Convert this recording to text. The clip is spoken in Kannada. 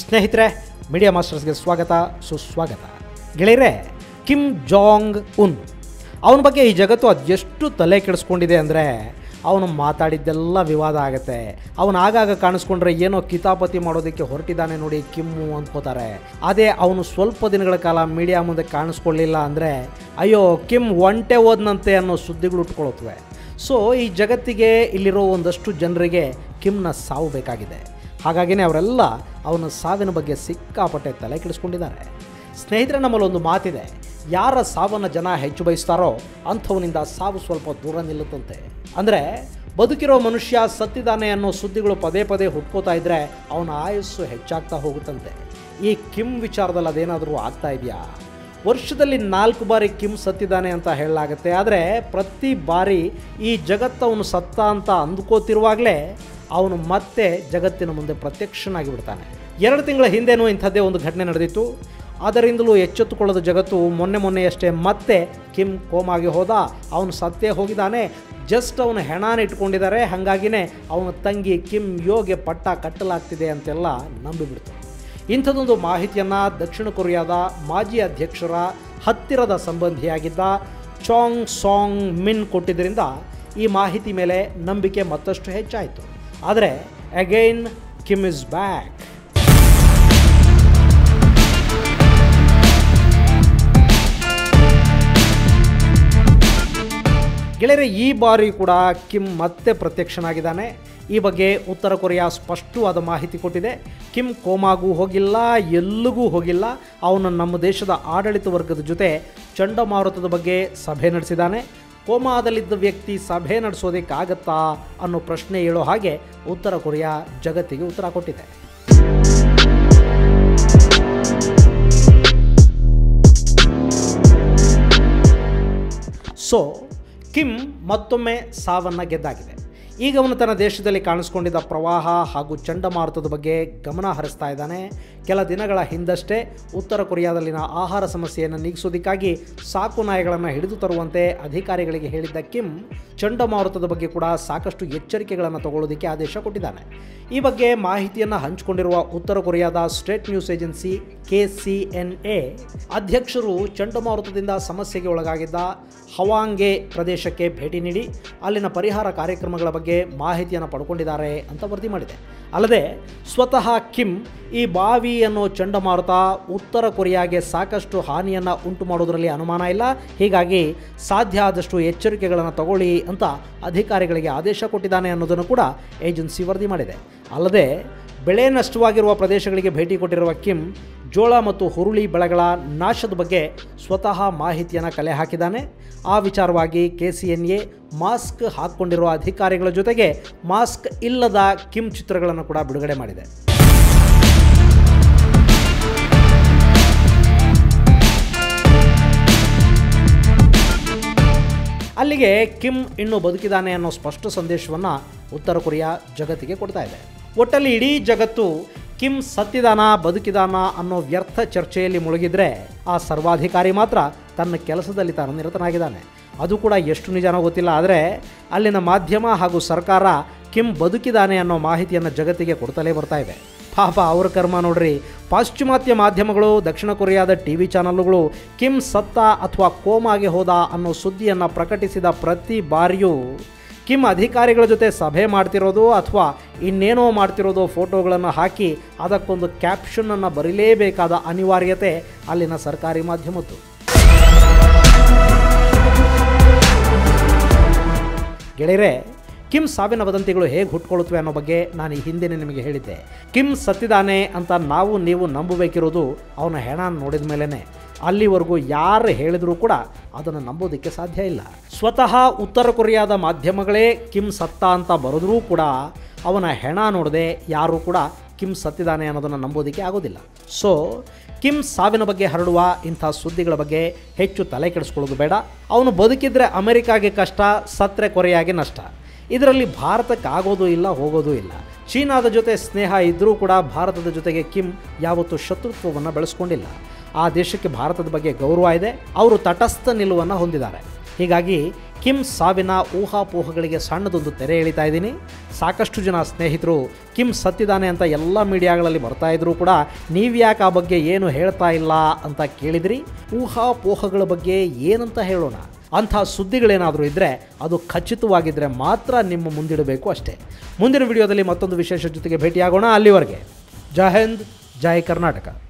ಸ್ನೇಹಿತರೆ ಮೀಡಿಯಾ ಮಾಸ್ಟರ್ಸ್ಗೆ ಸ್ವಾಗತ ಸುಸ್ವಾಗತ ಗೆಳೆಯರೆ ಕಿಮ್ ಜಾಂಗ್ ಉನ್ ಅವನ ಬಗ್ಗೆ ಈ ಜಗತ್ತು ಅದೆಷ್ಟು ತಲೆ ಕೆಡಿಸ್ಕೊಂಡಿದೆ ಅಂದರೆ ಅವನು ಮಾತಾಡಿದ್ದೆಲ್ಲ ವಿವಾದ ಆಗುತ್ತೆ ಅವನು ಆಗಾಗ ಕಾಣಿಸ್ಕೊಂಡ್ರೆ ಏನೋ ಕಿತಾಪತಿ ಮಾಡೋದಕ್ಕೆ ಹೊರಟಿದ್ದಾನೆ ನೋಡಿ ಕಿಮ್ಮು ಅಂದ್ಕೋತಾರೆ ಅದೇ ಅವನು ಸ್ವಲ್ಪ ದಿನಗಳ ಕಾಲ ಮೀಡಿಯಾ ಮುಂದೆ ಕಾಣಿಸ್ಕೊಳ್ಳಿಲ್ಲ ಅಂದರೆ ಅಯ್ಯೋ ಕಿಮ್ ಒಂಟೆ ಹೋದ್ನಂತೆ ಅನ್ನೋ ಸುದ್ದಿಗಳು ಉಟ್ಕೊಳುತ್ತವೆ ಸೊ ಈ ಜಗತ್ತಿಗೆ ಇಲ್ಲಿರೋ ಒಂದಷ್ಟು ಜನರಿಗೆ ಕಿಮ್ನ ಸಾವು ಬೇಕಾಗಿದೆ ಹಾಗಾಗಿನೇ ಅವರೆಲ್ಲ ಅವನ ಸಾವಿನ ಬಗ್ಗೆ ಸಿಕ್ಕಾಪಟ್ಟೆ ತಲೆ ಕೆಡಿಸ್ಕೊಂಡಿದ್ದಾರೆ ಸ್ನೇಹಿತರೆ ನಮ್ಮಲ್ಲಿ ಒಂದು ಮಾತಿದೆ ಯಾರ ಸಾವನ್ನು ಜನ ಹೆಚ್ಚು ಬಯಸ್ತಾರೋ ಅಂಥವನಿಂದ ಸಾವು ಸ್ವಲ್ಪ ದೂರ ನಿಲ್ಲುತ್ತಂತೆ ಅಂದರೆ ಬದುಕಿರೋ ಮನುಷ್ಯ ಸತ್ತಿದ್ದಾನೆ ಅನ್ನೋ ಸುದ್ದಿಗಳು ಪದೇ ಪದೇ ಹುಟ್ಕೋತಾ ಇದ್ದರೆ ಅವನ ಆಯುಸ್ಸು ಹೆಚ್ಚಾಗ್ತಾ ಹೋಗುತ್ತಂತೆ ಈ ಕಿಮ್ ವಿಚಾರದಲ್ಲಿ ಅದೇನಾದರೂ ಆಗ್ತಾ ಇದೆಯಾ ವರ್ಷದಲ್ಲಿ ನಾಲ್ಕು ಬಾರಿ ಕಿಮ್ ಸತ್ತಿದ್ದಾನೆ ಅಂತ ಹೇಳಲಾಗುತ್ತೆ ಆದರೆ ಪ್ರತಿ ಬಾರಿ ಈ ಜಗತ್ತು ಅವನು ಸತ್ತ ಅಂತ ಅಂದ್ಕೋತಿರುವಾಗಲೇ ಅವನು ಮತ್ತೆ ಜಗತ್ತಿನ ಮುಂದೆ ಪ್ರತ್ಯಕ್ಷನಾಗಿ ಬಿಡ್ತಾನೆ ಎರಡು ತಿಂಗಳ ಹಿಂದೆನೂ ಇಂಥದ್ದೇ ಒಂದು ಘಟನೆ ನಡೆದಿತ್ತು ಅದರಿಂದಲೂ ಎಚ್ಚೆತ್ತುಕೊಳ್ಳದ ಜಗತ್ತು ಮೊನ್ನೆ ಮೊನ್ನೆಯಷ್ಟೇ ಮತ್ತೆ ಕಿಮ್ ಕೋಮಾಗಿ ಹೋದ ಅವನು ಸತ್ತೇ ಹೋಗಿದ್ದಾನೆ ಜಸ್ಟ್ ಅವನು ಹೆಣಾನ ಇಟ್ಕೊಂಡಿದ್ದಾರೆ ಹಾಗಾಗಿನೇ ಅವನ ತಂಗಿ ಕಿಮ್ ಯೋಗೆ ಪಟ್ಟ ಕಟ್ಟಲಾಗ್ತಿದೆ ಅಂತೆಲ್ಲ ನಂಬಿಬಿಡ್ತು ಇಂಥದ್ದೊಂದು ಮಾಹಿತಿಯನ್ನು ದಕ್ಷಿಣ ಕೊರಿಯಾದ ಮಾಜಿ ಅಧ್ಯಕ್ಷರ ಹತ್ತಿರದ ಸಂಬಂಧಿಯಾಗಿದ್ದ ಚಾಂಗ್ ಸಾಂಗ್ ಮಿನ್ ಕೊಟ್ಟಿದ್ದರಿಂದ ಈ ಮಾಹಿತಿ ಮೇಲೆ ನಂಬಿಕೆ ಮತ್ತಷ್ಟು ಹೆಚ್ಚಾಯಿತು ಆದರೆ ಅಗೈನ್ ಕಿಮ್ ಇಸ್ ಬ್ಯಾಕ್ ಗೆಳೆಯರೆ ಈ ಬಾರಿ ಕೂಡ ಕಿಮ್ ಮತ್ತೆ ಪ್ರತ್ಯಕ್ಷನಾಗಿದ್ದಾನೆ ಈ ಬಗ್ಗೆ ಉತ್ತರ ಕೊರಿಯಾ ಸ್ಪಷ್ಟವಾದ ಮಾಹಿತಿ ಕೊಟ್ಟಿದೆ ಕಿಮ್ ಕೋಮಾಗೂ ಹೋಗಿಲ್ಲ ಎಲ್ಲಿಗೂ ಹೋಗಿಲ್ಲ ಅವನು ನಮ್ಮ ದೇಶದ ಆಡಳಿತ ವರ್ಗದ ಜೊತೆ ಚಂಡಮಾರುತದ ಬಗ್ಗೆ ಸಭೆ ನಡೆಸಿದ್ದಾನೆ ಕೋಮಾದಲ್ಲಿದ್ದ ವ್ಯಕ್ತಿ ಸಭೆ ನಡೆಸೋದಕ್ಕಾಗತ್ತಾ ಅನ್ನೋ ಪ್ರಶ್ನೆ ಹೇಳೋ ಹಾಗೆ ಉತ್ತರ ಕೊರಿಯಾ ಜಗತ್ತಿಗೆ ಉತ್ತರ ಕೊಟ್ಟಿದೆ ಸೊ ಕಿಮ್ ಮತ್ತೊಮ್ಮೆ ಸಾವನ್ನು ಗೆದ್ದಾಗಿದೆ ಈಗ ಅವನು ತನ್ನ ದೇಶದಲ್ಲಿ ಕಾಣಿಸ್ಕೊಂಡಿದ್ದ ಪ್ರವಾಹ ಹಾಗೂ ಚಂಡಮಾರುತದ ಬಗ್ಗೆ ಗಮನ ಹರಿಸ್ತಾ ಇದ್ದಾನೆ ಕೆಲ ದಿನಗಳ ಹಿಂದಷ್ಟೇ ಉತ್ತರ ಕೊರಿಯಾದಲ್ಲಿನ ಆಹಾರ ಸಮಸ್ಯೆಯನ್ನು ನೀಗಿಸೋದಕ್ಕಾಗಿ ಸಾಕು ನಾಯಿಗಳನ್ನು ಹಿಡಿದು ತರುವಂತೆ ಅಧಿಕಾರಿಗಳಿಗೆ ಹೇಳಿದ್ದ ಕಿಮ್ ಚಂಡಮಾರುತದ ಬಗ್ಗೆ ಕೂಡ ಸಾಕಷ್ಟು ಎಚ್ಚರಿಕೆಗಳನ್ನು ತಗೊಳ್ಳೋದಕ್ಕೆ ಆದೇಶ ಕೊಟ್ಟಿದ್ದಾನೆ ಈ ಬಗ್ಗೆ ಮಾಹಿತಿಯನ್ನು ಹಂಚಿಕೊಂಡಿರುವ ಉತ್ತರ ಕೊರಿಯಾದ state news agency K C N A ಅಧ್ಯಕ್ಷರು ಚಂಡಮಾರುತದಿಂದ ಸಮಸ್ಯೆಗೆ ಒಳಗಾಗಿದ್ದ ಹವಾಂಗೆ ಪ್ರದೇಶಕ್ಕೆ ಭೇಟಿ ನೀಡಿ ಅಲ್ಲಿನ ಪರಿಹಾರ ಕಾರ್ಯಕ್ರಮಗಳ ಬಗ್ಗೆ ಮಾಹಿತಿಯನ್ನು ಪಡ್ಕೊಂಡಿದ್ದಾರೆ ಅಂತ ವರದಿ ಮಾಡಿದೆ ಅಲ್ಲದೆ ಸ್ವತಃ ಕಿಮ್ ಈ ಬಾವಿ ಅನ್ನೋ ಚಂಡಮಾರುತ ಉತ್ತರ ಕೊರಿಯಾಗೆ ಸಾಕಷ್ಟು ಹಾನಿಯನ್ನು ಉಂಟು ಮಾಡೋದರಲ್ಲಿ ಅನುಮಾನ ಇಲ್ಲ ಹೀಗಾಗಿ ಸಾಧ್ಯ ಆದಷ್ಟು ಎಚ್ಚರಿಕೆಗಳನ್ನು ತಗೊಳ್ಳಿ ಅಂತ ಅಧಿಕಾರಿಗಳಿಗೆ ಆದೇಶ ಕೊಟ್ಟಿದ್ದಾನೆ ಅನ್ನೋದನ್ನು ಕೂಡ ಏಜೆನ್ಸಿ ವರದಿ ಮಾಡಿದೆ ಅಲ್ಲದೆ ಬೆಳೆ ನಷ್ಟವಾಗಿರುವ ಪ್ರದೇಶಗಳಿಗೆ ಭೇಟಿ ಕೊಟ್ಟಿರುವ ಕಿಮ್ ಜೋಳ ಮತ್ತು ಹುರುಳಿ ಬೆಳೆಗಳ ನಾಶದ ಬಗ್ಗೆ ಸ್ವತಃ ಮಾಹಿತಿಯನ್ನು ಕಲೆ ಹಾಕಿದ್ದಾನೆ ಆ ವಿಚಾರವಾಗಿ K C N A mask ಹಾಕ್ಕೊಂಡಿರುವ ಅಧಿಕಾರಿಗಳ ಜೊತೆಗೆ ಮಾಸ್ಕ್ ಇಲ್ಲದ ಕಿಮ್ ಚಿತ್ರಗಳನ್ನು ಕೂಡ ಬಿಡುಗಡೆ ಮಾಡಿದೆ ಅಲ್ಲಿಗೆ ಕಿಮ್ ಇನ್ನೂ ಬದುಕಿದ್ದಾನೆ ಅನ್ನೋ ಸ್ಪಷ್ಟ ಸಂದೇಶವನ್ನು ಉತ್ತರ ಕೊರಿಯಾ ಜಗತ್ತಿಗೆ ಕೊಡ್ತಾ ಇದೆ ಒಟ್ಟಲ್ಲಿ ಇಡೀ ಜಗತ್ತು ಕಿಮ್ ಸತ್ತಿದಾನ ಬದುಕಿದಾನ ಅನ್ನೋ ವ್ಯರ್ಥ ಚರ್ಚೆಯಲ್ಲಿ ಮುಳುಗಿದ್ರೆ ಆ ಸರ್ವಾಧಿಕಾರಿ ಮಾತ್ರ ತನ್ನ ಕೆಲಸದಲ್ಲಿ ತಾನು ನಿರತನಾಗಿದ್ದಾನೆ ಅದು ಕೂಡ ಎಷ್ಟು ನಿಜನೋ ಗೊತ್ತಿಲ್ಲ ಆದರೆ ಅಲ್ಲಿನ ಮಾಧ್ಯಮ ಹಾಗೂ ಸರ್ಕಾರ ಕಿಮ್ ಬದುಕಿದಾನೆ ಅನ್ನೋ ಮಾಹಿತಿಯನ್ನು ಜಗತ್ತಿಗೆ ಕೊಡ್ತಲೇ ಬರ್ತಾ ಇದೆ ಪಾಪ ಅವ್ರ ಕರ್ಮ ನೋಡ್ರಿ ಪಾಶ್ಚಿಮಾತ್ಯ ಮಾಧ್ಯಮಗಳು ದಕ್ಷಿಣ ಕೊರಿಯಾದ ಟಿ ವಿ ಚಾನಲ್ಗಳು ಕಿಮ್ ಸತ್ತ ಅಥವಾ ಕೋಮಾಗೆ ಹೋದ ಅನ್ನೋ ಸುದ್ದಿಯನ್ನು ಪ್ರಕಟಿಸಿದ ಪ್ರತಿ ಬಾರಿಯೂ ಕಿಮ್ ಅಧಿಕಾರಿಗಳ ಜೊತೆ ಸಭೆ ಮಾಡ್ತಿರೋದು ಅಥವಾ ಇನ್ನೇನೋ ಮಾಡ್ತಿರೋದು ಫೋಟೋಗಳನ್ನು ಹಾಕಿ ಅದಕ್ಕೊಂದು ಕ್ಯಾಪ್ಷನನ್ನು ಬರೀಲೇಬೇಕಾದ ಅನಿವಾರ್ಯತೆ ಅಲ್ಲಿನ ಸರ್ಕಾರಿ ಮಾಧ್ಯಮದ್ದು ಗೆಳೆಯರೆ ಕಿಮ್ ಸಾವಿನ ವದಂತಿಗಳು ಹೇಗೆ ಹುಟ್ಕೊಳ್ಳುತ್ತವೆ ಅನ್ನೋ ಬಗ್ಗೆ ನಾನು ಈ ಹಿಂದೆನೇ ನಿಮಗೆ ಹೇಳಿದ್ದೆ ಕಿಮ್ ಸತ್ತಿದ್ದಾನೆ ಅಂತ ನಾವು ನೀವು ನಂಬಬೇಕಿರೋದು ಅವನ ಹೆಣ ನೋಡಿದ ಮೇಲೇ ಅಲ್ಲಿವರೆಗೂ ಯಾರು ಹೇಳಿದರೂ ಕೂಡ ಅದನ್ನು ನಂಬೋದಕ್ಕೆ ಸಾಧ್ಯ ಇಲ್ಲ ಸ್ವತಃ ಉತ್ತರ ಕೊರಿಯಾದ ಮಾಧ್ಯಮಗಳೇ ಕಿಮ್ ಸತ್ತ ಅಂತ ಬರೆದರೂ ಕೂಡ ಅವನ ಹೆಣ ನೋಡದೆ ಯಾರೂ ಕೂಡ ಕಿಮ್ ಸತ್ತಿದ್ದಾನೆ ಅನ್ನೋದನ್ನು ನಂಬೋದಕ್ಕೆ ಆಗೋದಿಲ್ಲ ಸೊ ಕಿಮ್ ಸಾವಿನ ಬಗ್ಗೆ ಹರಡುವ ಇಂಥ ಸುದ್ದಿಗಳ ಬಗ್ಗೆ ಹೆಚ್ಚು ತಲೆ ಕೆಡಿಸ್ಕೊಳ್ಳೋದು ಬೇಡ ಅವನು ಬದುಕಿದ್ರೆ ಅಮೆರಿಕಾಗೆ ಕಷ್ಟ ಸತ್ರೆ ಕೊರಿಯಾಗೆ ನಷ್ಟ ಇದರಲ್ಲಿ ಭಾರತಕ್ಕೆ ಆಗೋದು ಇಲ್ಲ ಹೋಗೋದು ಇಲ್ಲ ಚೀನಾದ ಜೊತೆ ಸ್ನೇಹ ಇದ್ದರೂ ಕೂಡ ಭಾರತದ ಜೊತೆಗೆ ಕಿಮ್ ಯಾವತ್ತೂ ಶತ್ರುತ್ವವನ್ನು ಬೆಳೆಸ್ಕೊಂಡಿಲ್ಲ ಆ ದೇಶಕ್ಕೆ ಭಾರತದ ಬಗ್ಗೆ ಗೌರವ ಇದೆ ಅವರು ತಟಸ್ಥ ನಿಲುವನ್ನು ಹೊಂದಿದ್ದಾರೆ ಹೀಗಾಗಿ ಕಿಮ್ ಸಾವಿನ ಊಹಾಪೋಹಗಳಿಗೆ ಸಣ್ಣದೊಂದು ತೆರೆ ಎಳಿತಾ ಇದ್ದೀನಿ ಸಾಕಷ್ಟು ಜನ ಸ್ನೇಹಿತರು ಕಿಮ್ ಸತ್ತಿದ್ದಾನೆ ಅಂತ ಎಲ್ಲ ಮೀಡಿಯಾಗಳಲ್ಲಿ ಬರ್ತಾ ಇದ್ರೂ ಕೂಡ ನೀವ್ಯಾಕೆ ಆ ಬಗ್ಗೆ ಏನು ಹೇಳ್ತಾ ಇಲ್ಲ ಅಂತ ಕೇಳಿದ್ರಿ ಊಹಾಪೋಹಗಳ ಬಗ್ಗೆ ಏನಂತ ಹೇಳೋಣ ಅಂಥ ಸುದ್ದಿಗಳೇನಾದರೂ ಇದ್ದರೆ ಅದು ಖಚಿತವಾಗಿದ್ದರೆ ಮಾತ್ರ ನಿಮ್ಮ ಮುಂದಿಡಬೇಕು ಅಷ್ಟೇ ಮುಂದಿನ ವಿಡಿಯೋದಲ್ಲಿ ಮತ್ತೊಂದು ವಿಶೇಷ ಜೊತೆಗೆ ಭೇಟಿಯಾಗೋಣ ಅಲ್ಲಿವರೆಗೆ ಜೈ ಹಿಂದ್ ಜೈ ಕರ್ನಾಟಕ